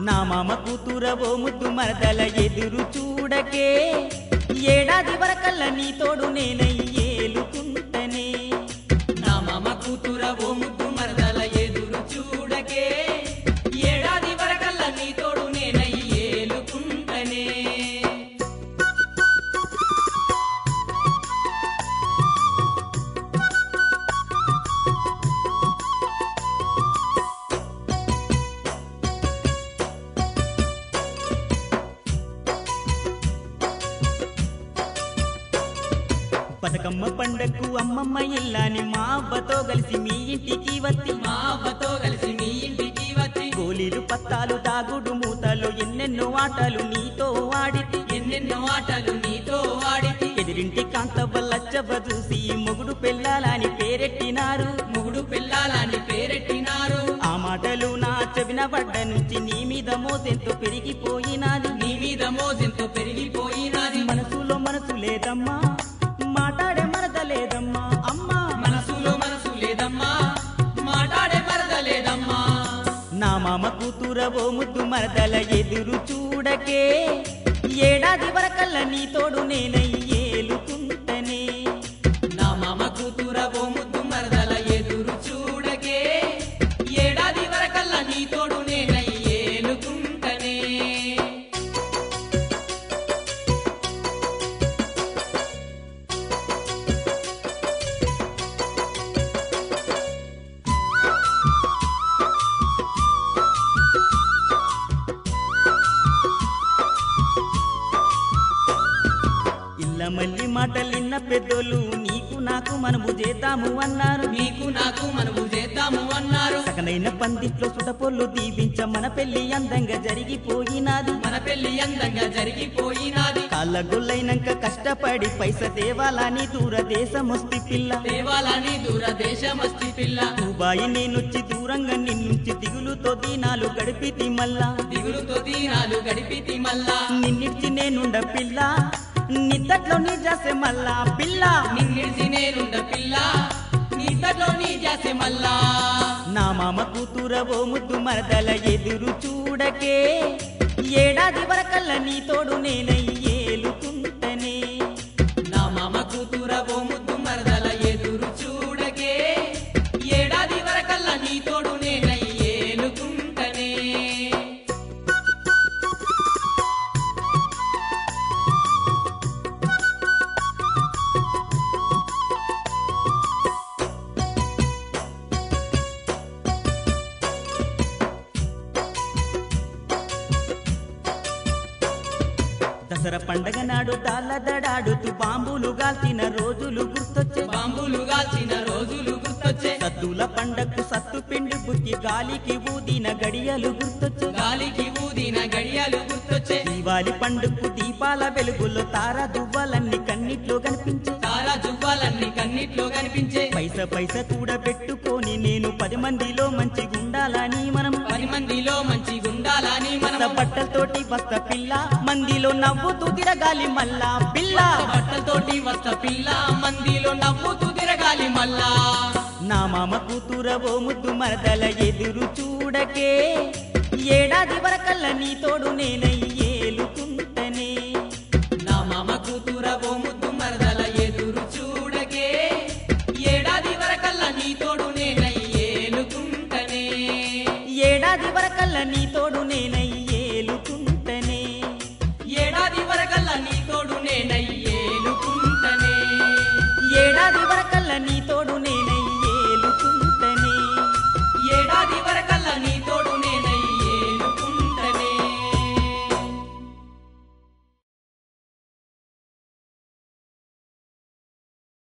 నా మామ కూతుర ఓ ముద్దు మరదల ఎదురు చూడకే ఏడాది వరకల్లా నీ తోడు నేనై ఏలుకుంటనే నా మామ కూతుర ఓ ముద్దు మరదల ఎదురు చూడకే ఏడాది వరకల్లా నీ తోడు నేనై ఏలుకుంటనే బతుకమ్మ పండక్కు అమ్మమ్మ ఇల్లాని మా అవ్వతో కలిసి మీ ఇంటికి వచ్చి మా అవ్వతో కలిసి మీ ఇంటికి వచ్చి గోలీలు పత్తాలు దాగుడు మూతలు ఎన్నెన్నో ఆటలు నీతో ఆడితి ఎన్నెన్నో ఆటలు నీతో ఆడితి ఎదిరింటి కాంతవ్వ లచ్చవ్వ చూసి మొగుడు పెళ్ళాలని పేరెట్టినారు మొగుడు పిల్లాలని పేరెట్టినారు ఆ మాటలు నా చెవిన పడ్డ నుంచి నీ మీద మోసెంతో పెరిగిపోయినాది నీ మీద మోజంతో పెరిగిపోయినది మనసులో మనసు లేదమ్మా మాట్లాడే మరద లేదమ్మా అమ్మా మనసులో మనసు లేదమ్మా మాట్లాడే మరద లేదమ్మా నా మామ కూతుర ఓ ముద్దు మరదల ఎదురు చూడకే ఏడాది వరకల్లా నీ తోడు నేనై ఏలుకుంటనే నా మామ కూతుర ఓ ముద్దు మరదల ఎదురు చూడకే ఏడాది వరకల్లా నీ తోడు నేనై ఏలుకుంటనే ఇల్ల మల్లి మాటలిన్న పెద్దోళ్ళు నీకు నాకు మనము చేద్దాము అన్నారు నీకు నాకు మనము చేద్దాము అన్నారు సకనైన పందిట్లో సుటపొల్లు దీవించ మన పెళ్లి అందంగా జరిగిపోయినాది మన పెళ్లి అందంగా జరిగిపోయినది కాళ్ళ గొల్లైనాక కష్టపడి పైస దేవాలని దూరదేశమొస్తి పిల్ల దేవాలని దూరదేశమస్తి పిల్ల దుబాయి నేనొచ్చి దూరంగా నిన్నుంచి దిగులుతో దీనాలు గడిపితి మల్లా దిగులుతో దీనాలు గడిపితి మల్లా నిన్నిచ్చి నేనుండ పిల్ల నిద్దట్లో నీ జాసె మల్లా పిల్ల నిన్నిడిసి నేనుండ పిల్ల నీతలో నీ జాసె మల్లా నా మామ కూతుర ఓ ముద్దు మరదల ఎదురు చూడకే ఏడాది వరకల్లా నీ తోడు నేనై ఏలుకుంటనే నా మామ కూతుర ఓ ముద్దు మరదల ఎదురు చూడకే ఏడాది వరకల్లా నీ తోడు నేనై ఏలుకుంటనే దసరా పండగ నాడు దాళ్ళదడాడుతూ బాంబులు గాల్చిన రోజులు గుర్తొచ్చే బాంబులు గాల్చిన రోజులు గుర్తొచ్చే సద్దుల పండగకు సత్తు పిండి బుక్కి గాలికి ఊదిన గడియలు గుర్తొచ్చే గాలికి ఊదిన గడియాలు గుర్తొచ్చే దీవాలి పండుగకు దీపాల వెలుగులో తార దువ్వాలన్నీ కన్నిట్లో కనిపించే తారా జువ్వాలన్నీ కన్నిట్లో కనిపించే పైస పైస కూడా పెట్టుకొని నేను పది మందిలో మంచి గుండాలని మనం పది మందిలో మంచి గుండాలని కొత్త మనం బట్టలతోటి వస్త పిల్ల మందిలో నవ్వుతూ తిరగాలి మల్లా పిల్ల బట్టలతోటి వస్త పిల్ల మందిలో నవ్వుతూ తిరగాలి మల్లా నా మామ కూతుర ఓ ముద్దు మరదల ఎదురు చూడకే ఏడాది వరకల్లా నీ తోడు నేనై ఏలుకుంటనే నా మామ కూతుర ఓ ముద్దు మరదల ఎదురు చూడకే ఏడాది వరకల్లా నీ తోడు నేనై ఏలుకుంటనే ఏడాది వరకల్లా నీ తోడు